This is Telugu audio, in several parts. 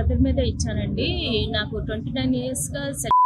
మెంటల్ మీద ఇచ్చానండి నాకు ట్వంటీ నైన్ ఇయర్స్గా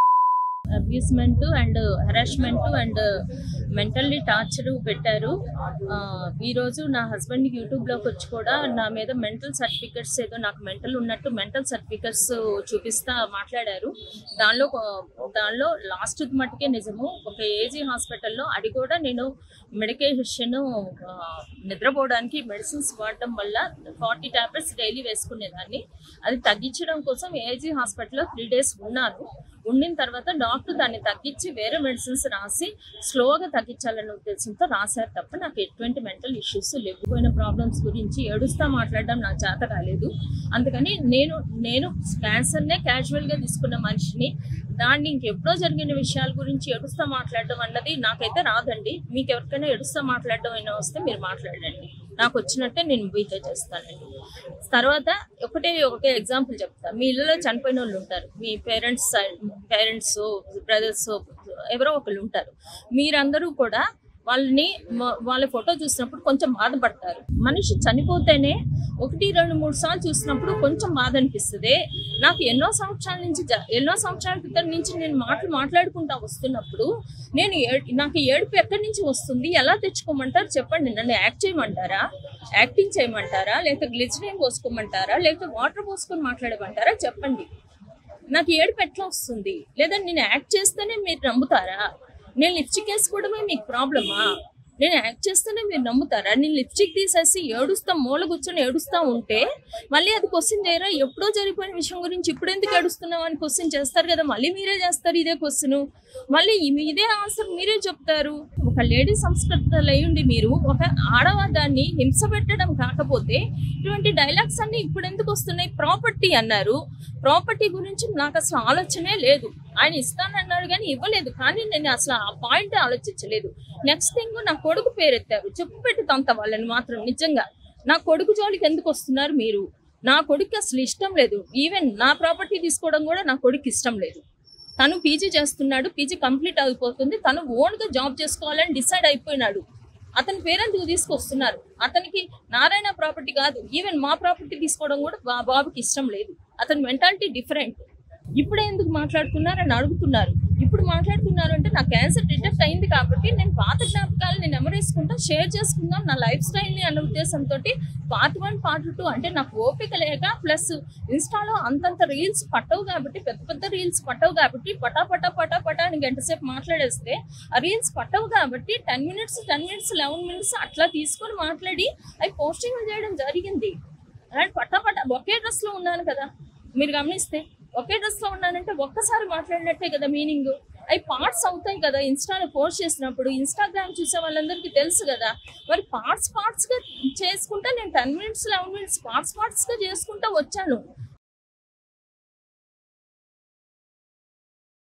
abusement and harassment and mentally torture పెట్టారు ఆ, ఈరోజు నా హస్బెండ్ యూట్యూబ్లోకి వచ్చి కూడా నా మీద మెంటల్ సర్టిఫికెట్స్ ఏదో నాకు మెంటల్ ఉన్నట్టు మెంటల్ సర్టిఫికెట్స్ చూపిస్తా మాట్లాడారు దానిలో దానిలో లాస్ట్ మట్టుకే నిజము ఒక ఏజీ హాస్పిటల్లో అది కూడా నేను మెడికేషన్ నిద్రపోవడానికి మెడిసిన్స్ వాడటం వల్ల ఫార్టీ టాబ్లెట్స్ డైలీ వేసుకునేదాన్ని అది తగ్గించడం కోసం ఏజీ హాస్పిటల్లో త్రీ డేస్ ఉన్నాను ఉండిన తర్వాత డాక్టర్ దాన్ని తగ్గించి వేరే మెడిసిన్స్ రాసి స్లోగా తగ్గించాలనే ఉద్దేశంతో రాశారు తప్ప నాకు ఎటువంటి మెంటల్ ఇష్యూస్ లేకపోయిన ప్రాబ్లమ్స్ గురించి ఏడుస్తా మాట్లాడడం నాకు చేత కాలేదు అందుకని నేను నేను క్యాన్సర్నే క్యాజువల్గా తీసుకున్న మనిషిని దాన్ని ఇంకెప్పుడో జరిగిన విషయాల గురించి ఏడుస్తా మాట్లాడడం అన్నది నాకైతే రాదండి మీకు ఎవరికైనా ఏడుస్తా మాట్లాడడం అయినా వస్తే మీరు మాట్లాడండి నాకు వచ్చినట్టే నేను మీతో చేస్తానండి తర్వాత ఒకటే ఒక ఎగ్జాంపుల్ చెప్తా మీ ఇళ్ళలో చనిపోయిన వాళ్ళు ఉంటారు మీ పేరెంట్స్ పేరెంట్స్ బ్రదర్స్ ఎవరో ఒకళ్ళు ఉంటారు మీరందరూ కూడా వాళ్ళని మ- వాళ్ళ ఫోటో చూసినప్పుడు కొంచెం బాధపడతారు మనిషి చనిపోతేనే ఒకటి రెండు మూడు సార్లు చూసినప్పుడు కొంచెం బాధ అనిపిస్తుంది నాకు ఎన్నో సంవత్సరాల నుంచి జ- ఎన్నో సంవత్సరాల క్రితం నుంచి నేను మాటలు మాట్లాడుకుంటా వస్తున్నప్పుడు నేను ఏ- నాకు ఏడుపు ఎక్కడి నుంచి వస్తుంది ఎలా తెచ్చుకోమంటారు చెప్పండి నన్ను యాక్ట్ చేయమంటారా యాక్టింగ్ చేయమంటారా లేకపోతే గ్లిజరిన్ పోసుకోమంటారా లేకపోతే వాటర్ పోసుకొని మాట్లాడమంటారా చెప్పండి నాకు ఏడుపు ఎట్లా వస్తుంది లేదా నేను యాక్ట్ చేస్తేనే మీరు నమ్ముతారా నేను లిప్స్టిక్ వేసుకోవడమే మీకు ప్రాబ్లమా నేను యాక్ట్ చేస్తేనే మీరు నమ్ముతారా నేను లిప్స్టిక్ తీసేసి ఏడుస్తా మూల కూర్చొని ఏడుస్తా ఉంటే మళ్ళీ అది క్వశ్చన్ చేయరా ఎప్పుడో జరిగిపోయిన విషయం గురించి ఇప్పుడు ఎందుకు ఏడుస్తున్నావు అని క్వశ్చన్ చేస్తారు కదా మళ్ళీ మీరే చేస్తారు ఇదే క్వశ్చన్ మళ్ళీ ఈ- ఇదే ఆన్సర్ మీరే చెప్తారు ఒక లేడీ సంస్కృతలు అయ్యుండి మీరు ఒక ఆడవాదాన్ని హింస పెట్టడం కాకపోతే ఇటువంటి డైలాగ్స్ అన్ని ఇప్పుడు ఎందుకు వస్తున్నాయి ప్రాపర్టీ అన్నారు ప్రాపర్టీ గురించి నాకు అసలు ఆలోచనే లేదు ఆయన ఇస్తానన్నాడు కానీ ఇవ్వలేదు కానీ నేను అసలు ఆ పాయింట్ ఆలోచించలేదు నెక్స్ట్ థింగ్ నా కొడుకు పేరు ఎత్తారు చెప్పు పెట్టి తంత వాళ్ళని మాత్రం నిజంగా నా కొడుకు జోలికి ఎందుకు వస్తున్నారు మీరు నా కొడుకు అసలు ఇష్టం లేదు ఈవెన్ నా ప్రాపర్టీ తీసుకోవడం కూడా నా కొడుకు ఇష్టం లేదు తను పీజీ చేస్తున్నాడు పీజీ కంప్లీట్ అయిపోతుంది తను ఓన్గా జాబ్ చేసుకోవాలని డిసైడ్ అయిపోయినాడు అతని పేరెందుకు తీసుకొస్తున్నారు అతనికి నారాయణ ప్రాపర్టీ కాదు ఈవెన్ మా ప్రాపర్టీ తీసుకోవడం కూడా బా బాబుకి ఇష్టం లేదు అతని మెంటాలిటీ డిఫరెంట్ ఇప్పుడే ఎందుకు మాట్లాడుతున్నారు అని అడుగుతున్నారు ఇప్పుడు మాట్లాడుతున్నారు అంటే నా క్యాన్సర్ డిటెక్ట్ అయింది కాబట్టి నేను పాత జ్ఞాపకాలు నేను నెమరేసుకుంటా షేర్ చేసుకుందాం నా లైఫ్ స్టైల్ని అన్న ఉద్దేశంతో పార్ట్ వన్ పార్ట్ టూ అంటే నాకు ఓపిక లేక ప్లస్ ఇన్స్టాలో అంతంత రీల్స్ పట్టవు కాబట్టి పెద్ద పెద్ద రీల్స్ పట్టవు కాబట్టి పటా పటా పటా పటా అని గంట సేపు మాట్లాడేస్తే ఆ రీల్స్ పట్టవు కాబట్టి ten minutes ten minutes eleven minutes అట్లా తీసుకొని మాట్లాడి అవి పోస్టింగ్ చేయడం జరిగింది and patta patta okay dress లో ఉన్నాను కదా మీరు గమనిస్తే ఒకే డ్రెస్ లో ఉన్నానంటే ఒక్కసారి మాట్లాడినట్టే కదా మీనింగ్ అవి పార్ట్స్ అవుతాయి కదా ఇన్స్టాలో పోస్ట్ చేసినప్పుడు ఇన్స్టాగ్రామ్ చూసే వాళ్ళందరికీ తెలుసు కదా మరి పార్ట్స్ పార్ట్స్ గా చేసుకుంటా నేను ten minutes eleven minutes parts parts గా చేసుకుంటా వచ్చాను